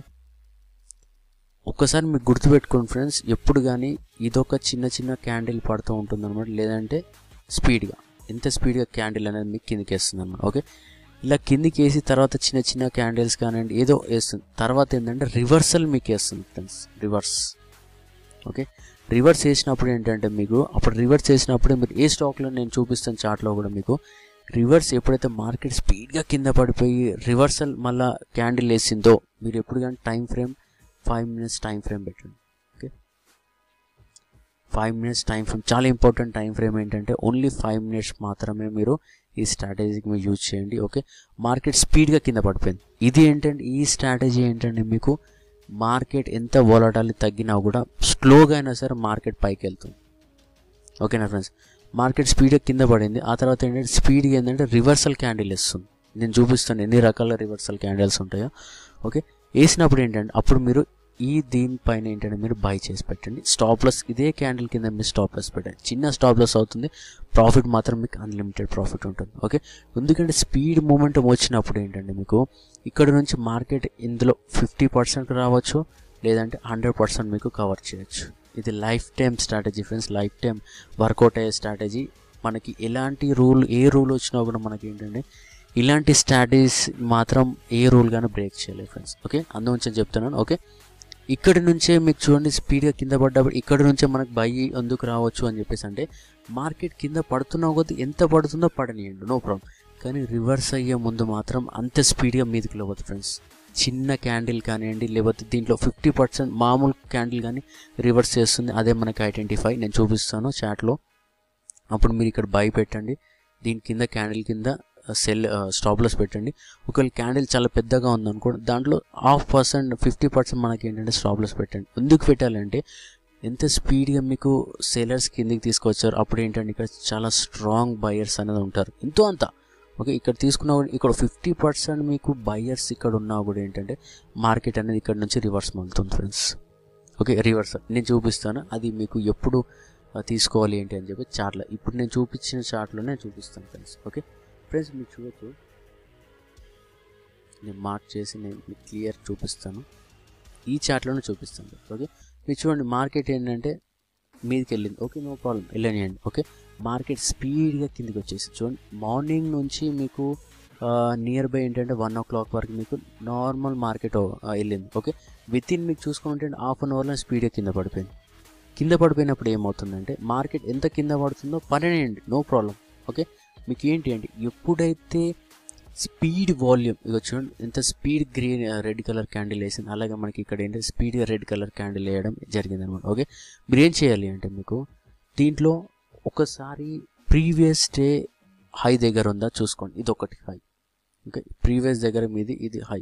ఒక్కసారి మీకు గుర్తుపెట్టుకోండి ఫ్రెండ్స్ ఎప్పుడు కానీ ఇదొక చిన్న చిన్న క్యాండిల్ పడుతూ ఉంటుంది అనమాట లేదంటే స్పీడ్గా ఎంత స్పీడ్గా క్యాండిల్ అనేది మీకు కిందికి వేస్తుంది అనమాట ఓకే ఇలా కిందికి వేసి తర్వాత చిన్న చిన్న క్యాండిల్స్ కానివ్వండి ఏదో వేస్తుంది తర్వాత ఏంటంటే రివర్సల్ మీకు వేస్తుంది ఫ్రెండ్స్ రివర్స్ ఓకే రివర్స్ వేసినప్పుడు ఏంటంటే మీకు అప్పుడు రివర్స్ వేసినప్పుడే మీరు ఏ స్టాక్లో నేను చూపిస్తాను చార్ట్లో కూడా మీకు రివర్స్ ఎప్పుడైతే మార్కెట్ స్పీడ్గా కింద పడిపోయి రివర్సల్ మళ్ళీ క్యాండిల్ వేసిందో మీరు ఎప్పుడు కానీ time frame five minutes time frame పెట్టండి okay five minutes time frame చాలా ఇంపార్టెంట్ టైం ఫ్రేమ్ ఏంటంటే ఓన్లీ ఫైవ్ మినిట్స్ మాత్రమే మీరు ఈ స్ట్రాటజీకి మీరు యూజ్ చేయండి ఓకే మార్కెట్ స్పీడ్గా కింద పడిపోయింది ఇది ఏంటంటే ఈ స్ట్రాటజీ ఏంటంటే మీకు మార్కెట్ ఎంత వోలటాలి తగ్గినా కూడా స్లోగా అయినా సరే మార్కెట్ పైకి వెళ్తుంది ఓకేనా ఫ్రెండ్స్ మార్కెట్ స్పీడ్గా కింద పడింది ఆ తర్వాత ఏంటంటే స్పీడ్గా ఏంటంటే రివర్సల్ క్యాండిల్ ఇస్తుంది నేను చూపిస్తాను ఎన్ని రకాల రివర్సల్ క్యాండిల్స్ ఉంటాయో ఓకే వేసినప్పుడు ఏంటంటే అప్పుడు మీరు ఈ దీనిపైన ఏంటంటే మీరు బై చేసి పెట్టండి స్టాప్ లాస్ ఇదే క్యాండిల్ కింద మీరు స్టాప్ లాస్ పెట్టండి చిన్న స్టాప్ లాస్ అవుతుంది ప్రాఫిట్ మాత్రం మీకు అన్లిమిటెడ్ ప్రాఫిట్ ఉంటుంది ఓకే ఎందుకంటే స్పీడ్ మూమెంట్ వచ్చినప్పుడు ఏంటంటే మీకు ఇక్కడ నుంచి మార్కెట్ ఇందులో ఫిఫ్టీ పర్సెంట్ రావచ్చు లేదంటే హండ్రెడ్ పర్సెంట్ మీకు కవర్ చేయొచ్చు ఇది life time strategy friends life time workout అయ్యే స్ట్రాటజీ మనకి ఎలాంటి రూల్ ఏ రూల్ వచ్చినా కూడా మనకి ఏంటంటే ఇలాంటి స్ట్రాటజీస్ మాత్రం ఏ రూల్ కానీ బ్రేక్ చేయలేదు ఫ్రెండ్స్ ఓకే అందుగురించి చెప్తున్నాను ఓకే ఇక్కడి నుంచే మీకు చూడండి స్పీడ్గా కింద పడ్డప్పుడు ఇక్కడ నుంచే మనకు బై ఎందుకు రావచ్చు అని చెప్పేసి అంటే మార్కెట్ కింద పడుతున్నా కొద్ది ఎంత పడుతుందో పడనియండి నో ప్రాబ్లం కానీ రివర్స్ అయ్యే ముందు మాత్రం అంత స్పీడ్గా మీదకి లేవద్దు ఫ్రెండ్స్ చిన్న క్యాండిల్ కానివ్వండి లేకపోతే దీంట్లో ఫిఫ్టీ పర్సెంట్ మామూలు క్యాండిల్ కానీ రివర్స్ చేస్తుంది అదే మనకి ఐడెంటిఫై నేను చూపిస్తాను చాట్లో అప్పుడు మీరు ఇక్కడ బై పెట్టండి దీని కింద క్యాండిల్ కింద సెల్ స్టాప్లెస్ పెట్టండి ఒకవేళ క్యాండిల్ చాలా పెద్దగా ఉందనుకోండి దాంట్లో హాఫ్ పర్సెంట్ ఫిఫ్టీ పర్సెంట్ మనకి ఏంటంటే స్టాప్లెస్ పెట్టండి ఎందుకు పెట్టాలంటే ఎంత స్పీడ్గా మీకు సేలర్స్ కిందికి తీసుకొచ్చారు అప్పుడు ఏంటంటే ఇక్కడ చాలా స్ట్రాంగ్ బయర్స్ అనేది ఉంటారు ఎంతో అంత ఓకే ఇక్కడ తీసుకున్న కూడా- ఇక్కడ ఫిఫ్టీ పర్సెంట్ మీకు బయర్స్ ఇక్కడ ఉన్నా కూడా ఏంటంటే మార్కెట్ అనేది ఇక్కడ నుంచి రివర్స్ మలుతుంది ఫ్రెండ్స్ ఓకే రివర్స్ నేను చూపిస్తాను అది మీకు ఎప్పుడు ఆ, తీసుకోవాలి ఏంటి అని చెప్పి చార్ట్లో ఇప్పుడు నేను చూపించిన చార్ట్లోనే చూపిస్తాను ఫ్రెండ్స్ ఓకే ఫ్రెండ్స్ మీరు చూడొచ్చు నేను మార్క్ చేసి నేను మీకు క్లియర్ చూపిస్తాను ఈ చార్ట్లోనే చూపిస్తాను ఓకే మీరు చూడండి మార్కెట్ ఏంటంటే మీదకి వెళ్ళింది ఓకే నో ప్రాబ్లం వెళ్ళనియండి ఓకే మార్కెట్ స్పీడ్గా కిందికి వచ్చేసి చూడండి మార్నింగ్ నుంచి మీకు నియర్ బై ఏంటంటే వన్ ఓ క్లాక్ వరకు మీకు నార్మల్ మార్కెట్ వెళ్ళింది ఓకే విత్ ఇన్ మీకు చూసుకుంటే హాఫ్ అన్ అవర్లో స్పీడ్గా కింద పడిపోయింది కింద పడిపోయినప్పుడు ఏమవుతుందంటే మార్కెట్ ఎంత కింద పడుతుందో పడనేయండి నో ప్రాబ్లం ఓకే మీకు ఏంటి అంటే ఎప్పుడైతే స్పీడ్ వాల్యూమ్ ఇక చూడండి ఎంత speed green red colour candle వేసింది అలాగే మనకి ఇక్కడ ఏంటంటే స్పీడ్గా రెడ్ కలర్ క్యాండిల్ వేయడం జరిగింది అనమాట ఓకే మీరు ఏం చేయాలి అంటే మీకు దీంట్లో ఒకసారి ప్రీవియస్ డే హై దగ్గర ఉందా చూసుకోండి ఇది ఒకటి హై ఓకే ప్రీవియస్ దగ్గర మీది ఇది హై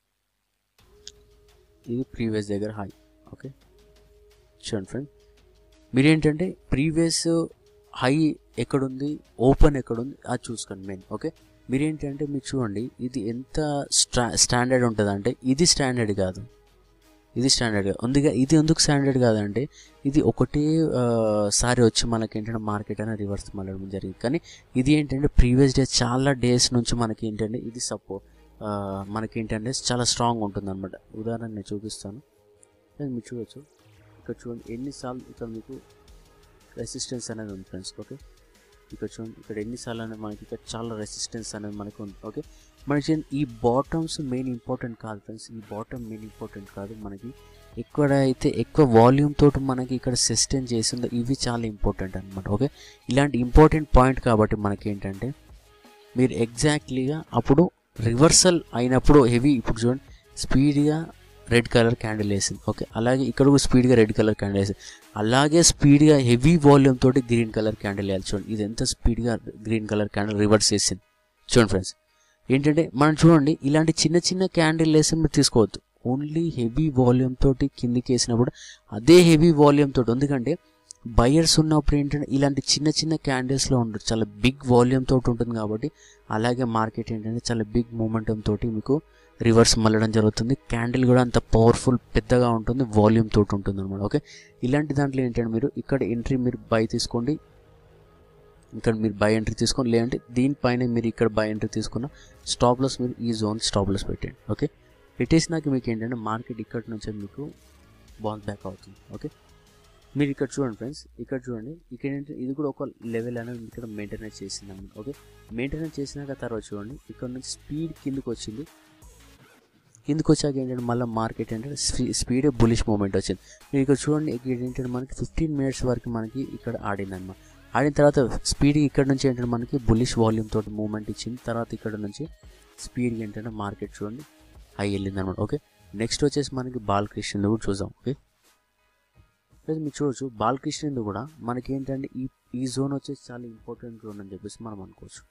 ఇది ప్రీవియస్ దగ్గర హై ఓకే చూడండి ఫ్రెండ్ మీరేంటంటే ప్రీవియస్ హై ఎక్కడుంది ఓపెన్ ఎక్కడుంది అది చూసుకోండి మెయిన్ ఓకే మీరేంటంటే మీరు చూడండి ఇది ఎంత స్టా స్టాండర్డ్ ఉంటుంది అంటే ఇది స్టాండర్డ్ కాదు ఇది స్టాండర్డ్ కాదు అందుకే ఇది ఎందుకు స్టాండర్డ్ కాదంటే ఇది ఒకటే ఆ, సారి వచ్చి మనకి ఏంటంటే మార్కెట్ అనేది రివర్స్ మళ్ళడం జరిగింది కానీ ఇది ఏంటంటే ప్రీవియస్ డే చాలా డేస్ నుంచి మనకి ఏంటంటే ఇది సపోర్ట్ మనకి ఏంటంటే చాలా స్ట్రాంగ్ ఉంటుంది అనమాట ఉదాహరణ నేను చూపిస్తాను అది మీరు చూడొచ్చు ఇక్కడ చూడండి ఎన్నిసార్లు ఇక్కడ మీకు రెసిస్టెన్స్ అనేది ఉంది ఫ్రెండ్స్ ఓకే ఇక్కడ చూడండి ఇక్కడ ఎన్నిసార్లు అనేది మనకి ఇక్కడ చాలా రెసిస్టెన్స్ అనేది మనకు ఉంది ఓకే మనకి ఈ బాటమ్స్ మెయిన్ ఇంపార్టెంట్ కాదు ఫ్రెండ్స్ ఈ బాటమ్ మెయిన్ ఇంపార్టెంట్ కాదు మనకి ఎక్కడైతే ఎక్కువ వాల్యూమ్ తోటి మనకి ఇక్కడ సస్టైన్ చేసిందో ఇవి చాలా ఇంపార్టెంట్ అనమాట ఓకే ఇలాంటి ఇంపార్టెంట్ పాయింట్ కాబట్టి మనకి ఏంటంటే మీరు ఎగ్జాక్ట్లీగా అప్పుడు రివర్సల్ అయినప్పుడు హెవీ ఇప్పుడు చూడండి స్పీడ్గా రెడ్ కలర్ క్యాండిల్ వేసింది ఓకే అలాగే ఇక్కడ కూడా స్పీడ్గా రెడ్ కలర్ క్యాండిల్ వేసింది అలాగే స్పీడ్గా హెవీ వాల్యూమ్ తోటి గ్రీన్ కలర్ క్యాండిల్ వేయాలి చూడండి ఇది ఎంత స్పీడ్గా గ్రీన్ కలర్ క్యాండిల్ రివర్స్ వేసింది చూడండి ఫ్రెండ్స్ ఏంటంటే మనం చూడండి ఇలాంటి చిన్న చిన్న క్యాండిల్ వేసి మీరు తీసుకోవద్దు ఓన్లీ హెవీ వాల్యూమ్ తోటి కిందికి వేసినప్పుడు అదే హెవీ వాల్యూమ్ తోటి ఎందుకంటే బయర్స్ ఉన్నప్పుడు ఏంటంటే ఇలాంటి చిన్న చిన్న క్యాండిల్స్లో ఉండదు చాలా బిగ్ వాల్యూమ్ తోటి ఉంటుంది కాబట్టి అలాగే మార్కెట్ ఏంటంటే చాలా బిగ్ మూమెంటం తోటి మీకు రివర్స్ మళ్ళడం జరుగుతుంది క్యాండిల్ కూడా అంత పవర్ఫుల్ పెద్దగా ఉంటుంది వాల్యూమ్ తోటి ఉంటుంది అనమాట ఓకే ఇలాంటి దాంట్లో ఏంటంటే మీరు ఇక్కడ ఎంట్రీ మీరు బై తీసుకోండి ఇక్కడ మీరు బై ఎంట్రీ తీసుకోండి లేదంటే దీనిపైన మీరు ఇక్కడ బై ఎంట్రీ తీసుకున్న స్టాప్ లాస్ మీరు ఈ జోన్ స్టాప్ లాస్ పెట్టండి ఓకే పెట్టేసినాక మీకు ఏంటంటే మార్కెట్ ఇక్కడ నుంచే మీకు బౌన్స్ బ్యాక్ అవుతుంది ఓకే మీరు ఇక్కడ చూడండి ఫ్రెండ్స్ ఇక్కడ చూడండి ఇక్కడ ఏంటంటే ఇది కూడా ఒక లెవెల్ అనేది ఇక్కడ మెయింటెనెన్స్ చేసింది అన్నమాట ఓకే మెయింటెనెన్స్ చేసినాక తర్వాత చూడండి ఇక్కడ నుంచి స్పీడ్ కిందకి వచ్చింది కిందకి వచ్చాక ఏంటంటే మళ్ళీ మార్కెట్ ఏంటంటే స్పీడ్ బులిష్ మూమెంట్ వచ్చింది మీరు ఇక్కడ చూడండి ఇక్కడ ఏంటంటే మనకి ఫిఫ్టీన్ మినిట్స్ వరకు మనకి ఇక్కడ ఆడింది అనమాట ఆడిన తర్వాత స్పీడ్ ఇక్కడ నుంచి ఏంటంటే మనకి బులిష్ వాల్యూమ్ తోటి మూమెంట్ ఇచ్చింది తర్వాత ఇక్కడ నుంచి స్పీడ్ ఏంటంటే మార్కెట్ చూడండి హై వెళ్ళింది అనమాట ఓకే నెక్స్ట్ వచ్చేసి మనకి బాలకృష్ణ కూడా చూద్దాం ఓకే లేదు మీరు చూడొచ్చు బాలకృష్ణ కూడా మనకి ఏంటంటే ఈ ఈ జోన్ వచ్చేసి చాలా ఇంపార్టెంట్ జోన్ అని చెప్పేసి మనం అనుకోవచ్చు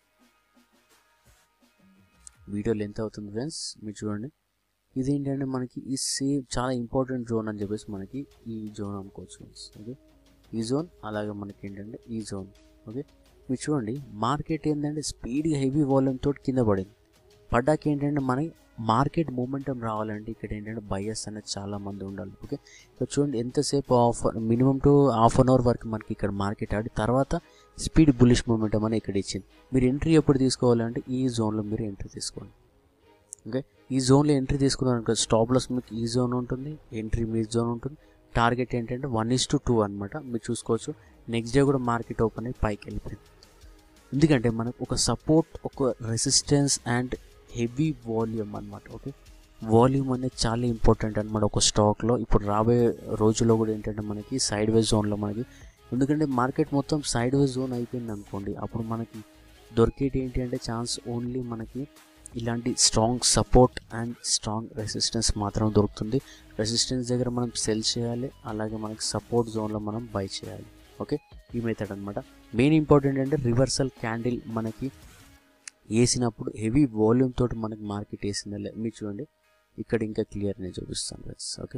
వీడియో లెంత్ అవుతుంది ఫ్రెండ్స్ మీరు చూడండి ఇది ఏంటంటే మనకి ఈ సేమ్ చాలా ఇంపార్టెంట్ జోన్ అని చెప్పేసి మనకి ఈ జోన్ అనుకోవచ్చు ఫ్రెండ్స్ ఓకే ఈ జోన్ అలాగే మనకి ఏంటంటే ఈ జోన్ ఓకే మీరు చూడండి మార్కెట్ ఏంటంటే స్పీడ్గా హెవీ వాల్యూమ్ తోటి కింద పడింది పడ్డాక ఏంటంటే మనకి మార్కెట్ మూమెంటం రావాలంటే ఇక్కడ ఏంటంటే బయస్ అనేది చాలా మంది ఉండాలి ఓకే ఇక్కడ చూడండి ఎంతసేపు half minimum to half an hour వరకు మనకి ఇక్కడ మార్కెట్ ఆడి తర్వాత స్పీడ్ బులిష్ మూమెంటం అని ఇక్కడ ఇచ్చింది మీరు ఎంట్రీ ఎప్పుడు తీసుకోవాలంటే ఈ జోన్లో మీరు ఎంట్రీ తీసుకోండి ఓకే ఈ జోన్లో ఎంట్రీ తీసుకున్నాను స్టాప్ లాస్ మీకు ఈ జోన్ ఉంటుంది ఎంట్రీ మీ జోన్ ఉంటుంది టార్గెట్ ఏంటంటే వన్ ఇస్ టు టూ అనమాట మీరు చూసుకోవచ్చు నెక్స్ట్ డే కూడా మార్కెట్ ఓపెన్ అయ్యి పైకి వెళ్ళిపోయింది ఎందుకంటే మనకు ఒక సపోర్ట్ ఒక రెసిస్టెన్స్ అండ్ హెవీ వాల్యూమ్ అనమాట ఓకే వాల్యూమ్ అనేది చాలా ఇంపార్టెంట్ అనమాట ఒక స్టాక్లో ఇప్పుడు రాబోయే రోజుల్లో కూడా ఏంటంటే మనకి సైడ్ వేస్ జోన్లో మనకి ఎందుకంటే మార్కెట్ మొత్తం సైడ్ వేస్ జోన్ అయిపోయింది అనుకోండి అప్పుడు మనకి దొరికేటి ఏంటి అంటే ఛాన్స్ ఓన్లీ మనకి ఇలాంటి strong support and strong resistance మాత్రం దొరుకుతుంది రెసిస్టెన్స్ దగ్గర మనం సెల్ చేయాలి అలాగే మనకి సపోర్ట్ జోన్లో మనం బై చేయాలి ఓకే ఈ మెథడ్ అనమాట మెయిన్ ఇంపార్టెంట్ అంటే రివర్సల్ క్యాండిల్ మనకి వేసినప్పుడు హెవీ వాల్యూమ్ తోటి మనకి మార్కెట్ వేసిందా లే మీరు చూడండి ఇక్కడ ఇంకా క్లియర్ నేను చూపిస్తాను ఫ్రెండ్స్ ఓకే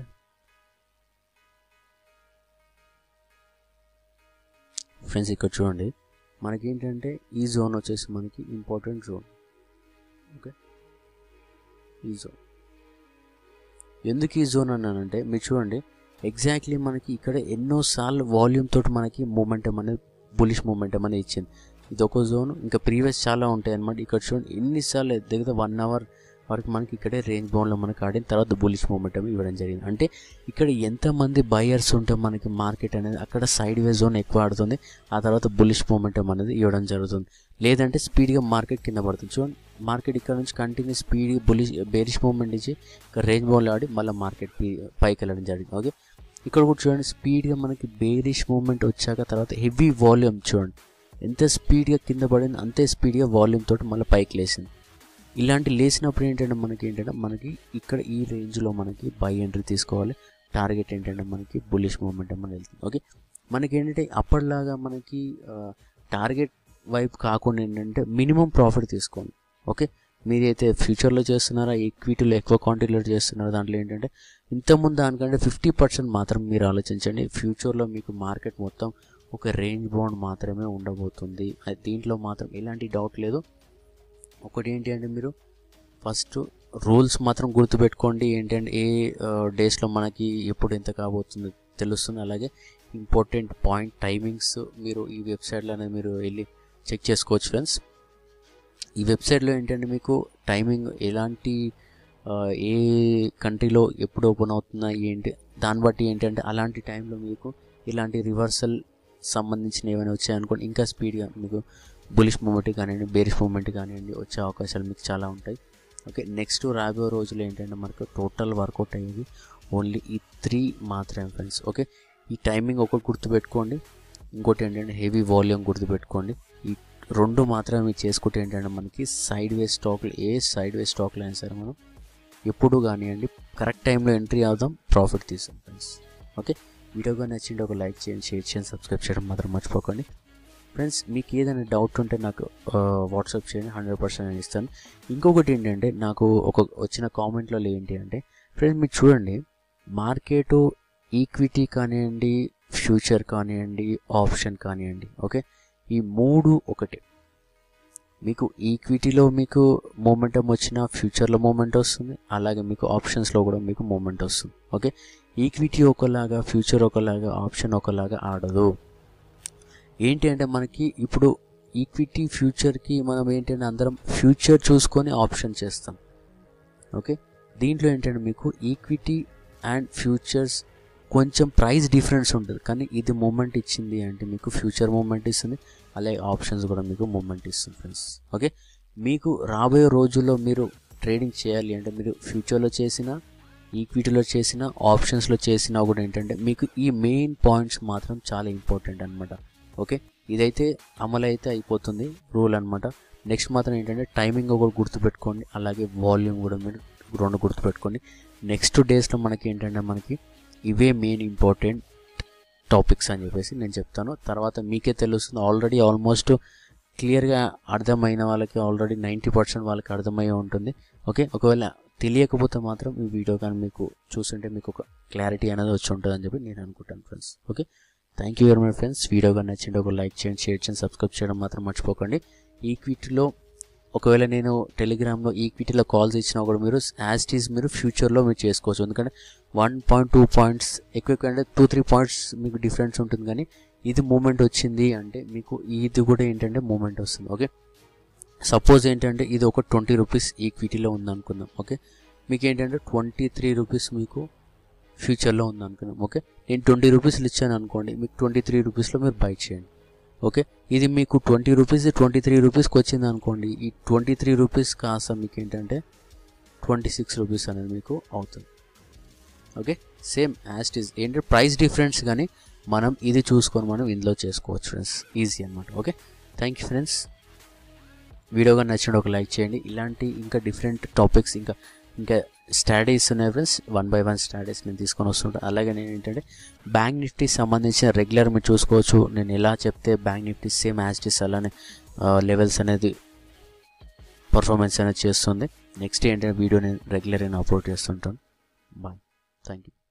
ఫ్రెండ్స్ ఇక్కడ చూడండి మనకి ఏంటంటే ఈ జోన్ వచ్చేసి మనకి ఇంపార్టెంట్ జోన్ ఓకే ఈ జోన్ ఎందుకు ఈ జోన్ అన్నానంటే మీరు చూడండి ఎగ్జాక్ట్లీ మనకి ఇక్కడ ఎన్నోసార్లు వాల్యూమ్ తోటి మనకి మూమెంటం అనేది బులిష్ మూమెంటం అనేది ఇచ్చింది ఇది ఒక జోన్ ఇంకా ప్రీవియస్ చాలా ఉంటాయి అనమాట ఇక్కడ చూడండి ఎన్నిసార్లు దగ్గర వన్ అవర్ వరకు మనకి ఇక్కడే రేంజ్ బౌండ్లో మనకి ఆడిన తర్వాత బులిష్ మూమెంటం ఇవ్వడం జరిగింది అంటే ఇక్కడ ఎంతమంది బయర్స్ ఉంటే మనకి మార్కెట్ అనేది అక్కడ సైడ్ వే జోన్ ఎక్కువ ఆడుతుంది ఆ తర్వాత బులిష్ మూమెంటం అనేది ఇవ్వడం జరుగుతుంది లేదంటే స్పీడ్గా మార్కెట్ కింద పడుతుంది చూడండి మార్కెట్ ఇక్కడ నుంచి continue speed bullish bearish moment ఇచ్చి ఇక్కడ రేంజ్ బౌండ్లో ఆడి మళ్ళీ మార్కెట్ పైకి వెళ్ళడం జరిగింది ఓకే ఇక్కడ కూడా చూడండి స్పీడ్గా మనకి బేరిష్ మూమెంట్ వచ్చాక తర్వాత హెవీ వాల్యూమ్ చూడండి ఎంత స్పీడ్గా కింద పడింది అంతే స్పీడ్గా వాల్యూమ్ తోటి మళ్ళీ పైకి లేసింది ఇలాంటి లేచినప్పుడు ఏంటంటే మనకి ఏంటంటే మనకి ఇక్కడ ఈ రేంజ్లో మనకి బై ఎంట్రీ తీసుకోవాలి టార్గెట్ ఏంటంటే మనకి బుల్లిష్ మూమెంట్ మనం వెళ్తుంది ఓకే మనకి ఏంటంటే అప్పటిలాగా మనకి టార్గెట్ వైపు కాకుండా ఏంటంటే మినిమం ప్రాఫిట్ తీసుకోండి ఓకే మీరైతే ఫ్యూచర్లో చేస్తున్నారా ఈక్విటీలో ఎక్కువ క్వాంటిటీలో చేస్తున్నారా దాంట్లో ఏంటంటే ఇంతకుముందు దానికంటే ఫిఫ్టీ పర్సెంట్ మాత్రం మీరు ఆలోచించండి ఫ్యూచర్లో మీకు మార్కెట్ మొత్తం ఒక రేంజ్ బౌండ్ మాత్రమే ఉండబోతుంది అది దీంట్లో మాత్రం ఎలాంటి డౌట్ లేదు ఒకటి ఏంటి అంటే మీరు ఫస్ట్ రూల్స్ మాత్రం గుర్తుపెట్టుకోండి ఏంటంటే ఏ డేస్లో మనకి ఎప్పుడు ఎంత కాబోతుందో తెలుస్తుంది అలాగే ఇంపార్టెంట్ పాయింట్ టైమింగ్స్ మీరు ఈ వెబ్సైట్లో అనేది మీరు వెళ్ళి చెక్ చేసుకోవచ్చు ఫ్రెండ్స్ ఈ వెబ్సైట్లో ఏంటంటే మీకు టైమింగ్ ఎలాంటి ఆ, ఏ కంట్రీలో ఎప్పుడు ఓపెన్ అవుతుందా ఏంటి దాన్ని బట్టి ఏంటంటే అలాంటి టైంలో మీకు ఇలాంటి రివర్సల్ సంబంధించిన ఏమైనా వచ్చాయనుకోండి ఇంకా స్పీడ్గా మీకు బులిష్ మూమెంట్ కానివ్వండి బేరిష్ మూమెంట్ కానివ్వండి వచ్చే అవకాశాలు మీకు చాలా ఉంటాయి ఓకే నెక్స్ట్ రాబోయే రోజులు ఏంటంటే మనకు టోటల్ వర్కౌట్ అయ్యేది ఓన్లీ ఈ త్రీ మాత్రమే ఫ్రెండ్స్ ఓకే ఈ టైమింగ్ ఒకటి గుర్తుపెట్టుకోండి ఇంకోటి ఏంటంటే హెవీ వాల్యూమ్ గుర్తుపెట్టుకోండి ఈ రెండు మాత్రమే మీరు చేసుకుంటే ఏంటంటే మనకి సైడ్ వే స్టాక్లు ఏ సైడ్ వే స్టాక్లు అయినా సరే మనం ఎప్పుడు కానివ్వండి కరెక్ట్ టైంలో ఎంట్రీ అవుదాం ప్రాఫిట్ తీసాం ఫ్రెండ్స్ ఓకే వీడియోగా నచ్చింది ఒక లైక్ చేయండి షేర్ చేయండి సబ్స్క్రైబ్ చేయడం మాత్రం మర్చిపోకండి ఫ్రెండ్స్ మీకు ఏదైనా డౌట్ ఉంటే నాకు వాట్సాప్ చేయండి హండ్రెడ్ పర్సెంట్ నేను ఇస్తాను ఇంకొకటి ఏంటంటే నాకు ఒక వచ్చిన కామెంట్లో ఏంటి అంటే ఫ్రెండ్స్ మీరు చూడండి మార్కెట్ ఈక్విటీ కానివ్వండి ఫ్యూచర్ కానివ్వండి ఆప్షన్ కానివ్వండి ఓకే ఈ మూడు ఒకటే మీకు ఈక్విటీలో మీకు మూమెంటం వచ్చిన ఫ్యూచర్లో మూమెంట్ వస్తుంది అలాగే మీకు ఆప్షన్స్లో కూడా మీకు మూమెంట్ వస్తుంది ఓకే ఈక్విటీ ఒకలాగా ఫ్యూచర్ ఒకలాగా ఆప్షన్ ఒకలాగా ఆడదు ఏంటి అంటే మనకి ఇప్పుడు ఈక్విటీ ఫ్యూచర్కి మనం ఏంటంటే అందరం ఫ్యూచర్ చూసుకొని ఆప్షన్ చేస్తాం ఓకే దీంట్లో ఏంటంటే మీకు ఈక్విటీ అండ్ ఫ్యూచర్స్ కొంచెం ప్రైస్ డిఫరెన్స్ ఉంటుంది కానీ ఇది మూమెంట్ ఇచ్చింది అంటే మీకు ఫ్యూచర్ మూమెంట్ ఇస్తుంది అలాగే ఆప్షన్స్ కూడా మీకు మూమెంట్ ఇస్తుంది ఫ్రెండ్స్ ఓకే మీకు రాబోయే రోజుల్లో మీరు ట్రేడింగ్ చేయాలి అంటే మీరు ఫ్యూచర్లో చేసిన ఈక్విటీలో చేసిన ఆప్షన్స్లో చేసినా కూడా ఏంటంటే మీకు ఈ మెయిన్ పాయింట్స్ మాత్రం చాలా ఇంపార్టెంట్ అనమాట ఓకే ఇదైతే అమలు అయితే అయిపోతుంది రూల్ అనమాట నెక్స్ట్ మాత్రం ఏంటంటే టైమింగ్ ఒకటి గుర్తుపెట్టుకోండి అలాగే వాల్యూమ్ కూడా మీరు రెండు గుర్తుపెట్టుకోండి నెక్స్ట్ డేస్లో మనకి ఏంటంటే మనకి ఇవే మెయిన్ ఇంపార్టెంట్ టాపిక్స్ అని చెప్పేసి నేను చెప్తాను తర్వాత మీకే తెలుస్తుంది ఆల్రెడీ ఆల్మోస్ట్ క్లియర్గా అర్థమైన వాళ్ళకి ఆల్రెడీ నైంటీ పర్సెంట్ వాళ్ళకి అర్థమయ్యే ఉంటుంది ఓకే ఒకవేళ తెలియకపోతే మాత్రం ఈ వీడియో కానీ మీకు చూస్తుంటే మీకు ఒక క్లారిటీ అనేది వచ్చి ఉంటుంది అని చెప్పి నేను అనుకుంటాను friends okay thank you very much friends video కానీ నచ్చింది ఒక లైక్ చేయండి షేర్ చేయండి సబ్స్క్రైబ్ చేయడం మాత్రం మర్చిపోకండి ఈక్విటీలో ఒకవేళ నేను టెలిగ్రామ్లో ఈక్విటీలో కాల్స్ ఇచ్చినా కూడా మీరు యాజ్ టీజ్ మీరు ఫ్యూచర్లో మీరు చేసుకోవచ్చు ఎందుకంటే వన్ పాయింట్ టూ పాయింట్స్ ఎక్కువ ఎక్కువ అంటే టూ త్రీ పాయింట్స్ మీకు డిఫరెన్స్ ఉంటుంది కానీ ఇది మూమెంట్ వచ్చింది అంటే మీకు ఇది కూడా ఏంటంటే మూమెంట్ వస్తుంది ఓకే సపోజ్ ఏంటంటే ఇది ఒక ట్వంటీ రూపీస్ ఈక్విటీలో ఉంది అనుకుందాం ఓకే మీకు ఏంటంటే ట్వంటీ త్రీ రూపీస్ మీకు ఫ్యూచర్లో ఉంది అనుకుందాం ఓకే నేను ట్వంటీ రూపీస్లు ఇచ్చాను అనుకోండి మీకు ట్వంటీ త్రీ రూపీస్లో మీరు బై చేయండి ఓకే ఇది మీకు ట్వంటీ రూపీస్ ట్వంటీ త్రీ రూపీస్కి వచ్చింది అనుకోండి ఈ ట్వంటీ త్రీ రూపీస్ కాస్త మీకు ఏంటంటే ట్వంటీ సిక్స్ రూపీస్ అనేది మీకు అవుతుంది ఓకే సేమ్ యాజ్ ఇస్ ఏంటంటే ప్రైస్ డిఫరెన్స్ కానీ మనం ఇది చూసుకొని మనం ఇందులో చేసుకోవచ్చు ఫ్రెండ్స్ ఈజీ అనమాట okay thank you friends video కానీ నచ్చిన ఒక లైక్ చేయండి ఇలాంటి ఇంకా డిఫరెంట్ టాపిక్స్ ఇంకా ఇంకా స్టడీస్ ఉన్నాయి friends one by one studies నేను తీసుకొని వస్తుంటాను అలాగే నేను ఏంటంటే బ్యాంక్ నిఫ్టీ సంబంధించిన రెగ్యులర్ మీరు చూసుకోవచ్చు నేను ఎలా చెప్తే బ్యాంక్ నిఫ్టీ సేమ్ యాస్టిస్ అలానే లెవెల్స్ అనేది పర్ఫార్మెన్స్ అనేది చేస్తుంది నెక్స్ట్ ఏంటంటే వీడియో నేను రెగ్యులర్ నేను అప్లోడ్ చేస్తుంటాను బాయ్ థ్యాంక్ యూ